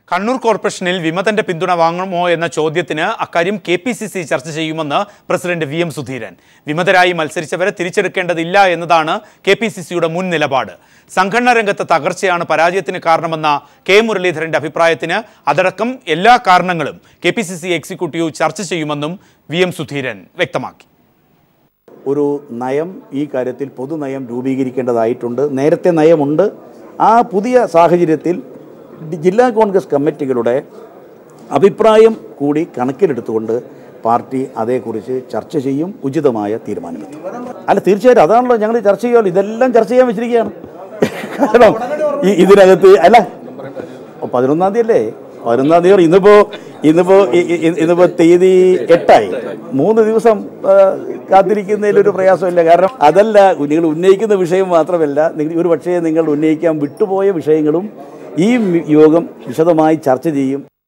കണ്ണൂർ കോർപ്പറേഷനിൽ വിമതന്റെ പിന്തുണ വാങ്ങുമോ എന്ന ചോദ്യത്തിന് അക്കാര്യം കെ പി സി സി ചർച്ച ചെയ്യുമെന്ന് പ്രസിഡന്റ് വി എം സുധീരൻ വിമതരായി മത്സരിച്ചവരെ തിരിച്ചെടുക്കേണ്ടതില്ല എന്നതാണ് കെ പി സി സിയുടെ മുൻ നിലപാട് സംഘടനാ രംഗത്തെ തകർച്ചയാണ് പരാജയത്തിന് കാരണമെന്ന കെ മുരളീധരന്റെ അഭിപ്രായത്തിന് അതടക്കം എല്ലാ കാരണങ്ങളും K P C C executive ചർച്ച ചെയ്യുമെന്നും വി എം സുധീരൻ വ്യക്തമാക്കി ഒരു നയം ഈ കാര്യത്തിൽ പൊതുനയം രൂപീകരിക്കേണ്ടതായിട്ടുണ്ട് നേരത്തെ നയമുണ്ട് ആ പുതിയ സാഹചര്യത്തിൽ ഡി- ജില്ലാ കോൺഗ്രസ് കമ്മിറ്റികളുടെ അഭിപ്രായം കൂടി കണക്കിലെടുത്തുകൊണ്ട് പാർട്ടി അതേക്കുറിച്ച് ചർച്ച ചെയ്യും ഉചിതമായ തീരുമാനമെത്തും അല്ല തീർച്ചയായിട്ടും അതാണല്ലോ ഞങ്ങൾ ചർച്ച ചെയ്യുമല്ലോ ഇതെല്ലാം ചർച്ച ചെയ്യാൻ വെച്ചിരിക്കുകയാണ് കാരണം ഈ ഇതിനകത്ത് അല്ല ഓ, പതിനൊന്നാം തീയതി അല്ലേ പതിനൊന്നാം തീയതി ഇന്നിപ്പോ ഇന്നിപ്പോ ഇ- ഇ- ഇ- ഇന്നിപ്പോ തീയതി എട്ടായി മൂന്ന് ദിവസം ആ, കാത്തിരിക്കുന്നതിൽ ഒരു പ്രയാസമില്ല കാരണം അതല്ല നിങ്ങൾ ഉന്നയിക്കുന്ന വിഷയം മാത്രമല്ല നിങ്ങൾ ഒരു പക്ഷേ നിങ്ങൾ ഉന്നയിക്കാൻ വിട്ടുപോയ വിഷയങ്ങളും ഈ യോഗം വിശദമായി ചർച്ച ചെയ്യും